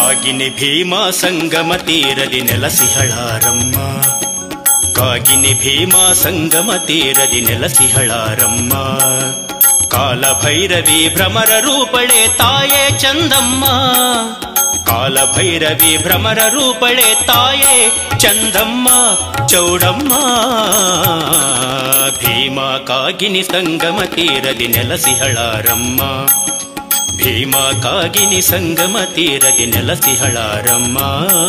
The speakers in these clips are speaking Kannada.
ಕಾಗಿನಿ ಭೀಮಾ ಸಂಗಮ ತೀರದಿ ನೆಲಸಿಹಳಾರಮ್ಮ ಕಾಗಿನಿ ಭೀಮಾ ಸಂಗಮ ತೀರದಿ ನೆಲಸಿಹಳಾರಮ್ಮ ಕಾಲಭೈರವಿ ಭ್ರಮರ ರೂಪಳೆ ತಾಯೇ ಚಂದಮ್ಮ ಕಾಲಭೈರವಿ ಭ್ರಮರ ರೂಪಳೆ ತಾಯೇ ಚಂದಮ್ಮ ಚೌಡಮ್ಮ ಭೀಮಾ ಕಾಗಿನಿ ಸಂಗಮ ತೀರದಿ ನೆಲಸಿಹಳಾರಮ್ಮ ಭೀಮಾ ಕಾಗಿನಿ ಸಂಗಮ ತೀರದಿ ನೆಲಸಿಹಳಾರಮ್ಮ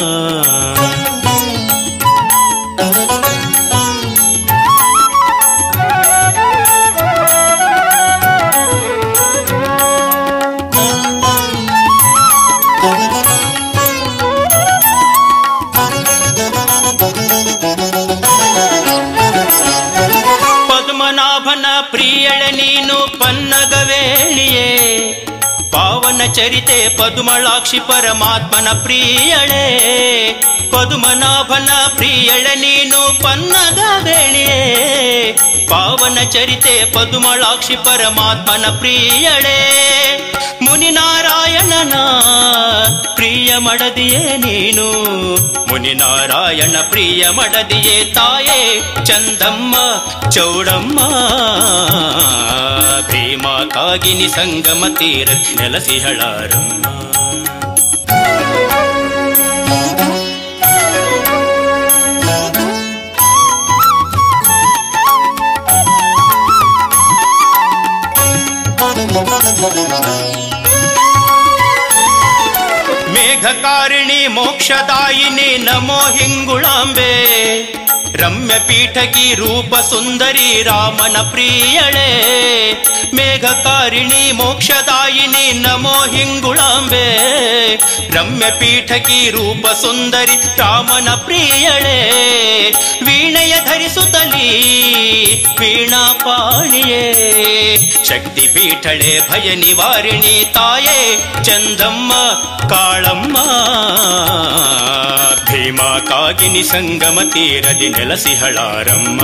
ಪದ್ಮನಾಭನ ಪ್ರಿಯಳೆ ನೀನು ಪನ್ನಗವೇಣಿಯೇ ಪಾವನ ಚರಿತೆ ಪದುಮಳಾಕ್ಷಿ ಪರಮಾತ್ಮನ ಪ್ರಿಯಳೆ ಪದುಮನಾಭನ ಪ್ರಿಯಳೆ ನೀನು ಪನ್ನಗವೇಣಿಯೇ ಪಾವನ ಚರಿತೆ ಪದುಮಳಾಕ್ಷಿ ಪರಮಾತ್ಮನ ಪ್ರಿಯಳೆ ಮುನಿನಾರಾಯಣನ ಪ್ರಿಯ ಮಡದಿಯೇ ನೀನು ಮುನಿನಾರಾಯಣ ಪ್ರಿಯ ಮಡದಿಯೇ ತಾಯೇ ಚಂದಮ್ಮ ಚೌಡಮ್ಮ ಭೀಮಾ ಕಾಗಿನಿ ಸಂಗಮ ತೀರ ನೆಲಸಿಹಳಾರಮ್ಮ ಮೇಘಕಾರಿಣಿ ಮೋಕ್ಷದಾಯಿನಿ ನಮೋ ಹಿಂಗುಳಾಂಬೆ ರಮ್ಯ ಪೀಠಗಿ ರೂಪ ಸುಂದರಿ ರಾಮನ ಪ್ರಿಯಳೆ ಮೇಘಕಾರಿಣಿ ಮೋಕ್ಷದಾಯಿನಿ ನಮೋ ಹಿಂಗುಳಾಂಬೆ ರಮ್ಯ ಪೀಠಗಿ ರೂಪ ಸುಂದರಿ ರಾಮನ ಪ್ರಿಯಳೆ ವೀಣೆಯ ಧರಿಸುತ್ತಲೀ ವೀಣಾ ಪಾಣಿಯೇ ಶಕ್ತಿ ಪೀಠಳೆ ಭಯ ನಿವಾರಿಣಿ ತಾಯೇ ಚಂದಮ್ಮ ಕಾಳಮ್ಮ ಭೀಮಾ ಕಾಗಿನಿ ಸಂಗಮ ತೀರದಿ ನೆಲಸಿಹಳಾರಮ್ಮ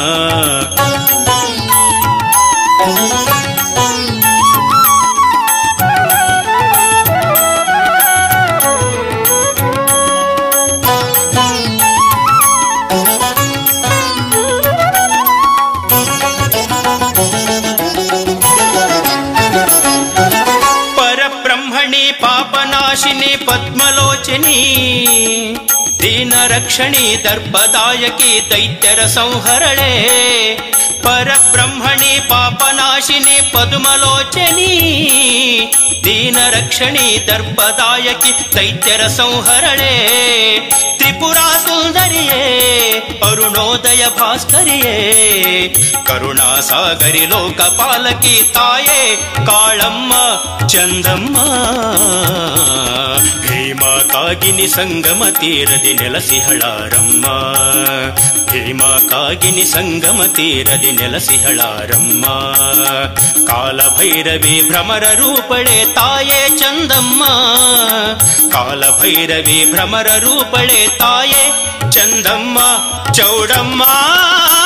ಪರಬ್ರಹ್ಮಣಿ ಪಾಪನಾಶಿನಿ ಪದ್ಮಲೋಚನಿ ದೀನ ರಕ್ಷಣಿ ದರ್ಪದಾಯಕಿ ದೈತ್ಯರ ಸಂಹರಳೆ ಪರಬ್ರಹ್ಮಣಿ ಪಾಪನಾಶಿನಿ ಪದ್ಮಲೋಚನಿ ದೀನ ರಕ್ಷಣಿ ದರ್ಪದಾಯಕಿ ದೈತ್ಯರ ಸಂಹರಳೆ ತ್ರಿಪುರಾ ಸುಂದರಿಯೇ ಅರುಣೋದಯ ಭಾಸ್ಕರಿಯೇ ಕರುಣಾ ಸಾಗರಿ ಲೋಕಪಾಲಕಿ ತಾಯೇ ಕಾಳಮ್ಮ ಚಂದಮ್ಮ ಭೀಮಾ ಕಾಗಿನಿ ಸಂಗಮ ತೀರದಿ ನೆಲಸಿಹಳಾರಮ್ಮ ಭೀಮಾ ಕಾಗಿನಿ ಸಂಗಮ ತೀರದಿ ನೆಲಸಿಹಳಾರಮ್ಮ ಕಾಲಭೈರವಿ ಭ್ರಮರ ರೂಪಳೆ ತಾಯೇ ಚಂದಮ್ಮ ಕಾಲಭೈರವಿ ಭ್ರಮರ ರೂಪಳೆ ತಾಯೇ ಚಂದಮ್ಮ ಚೌಡಮ್ಮ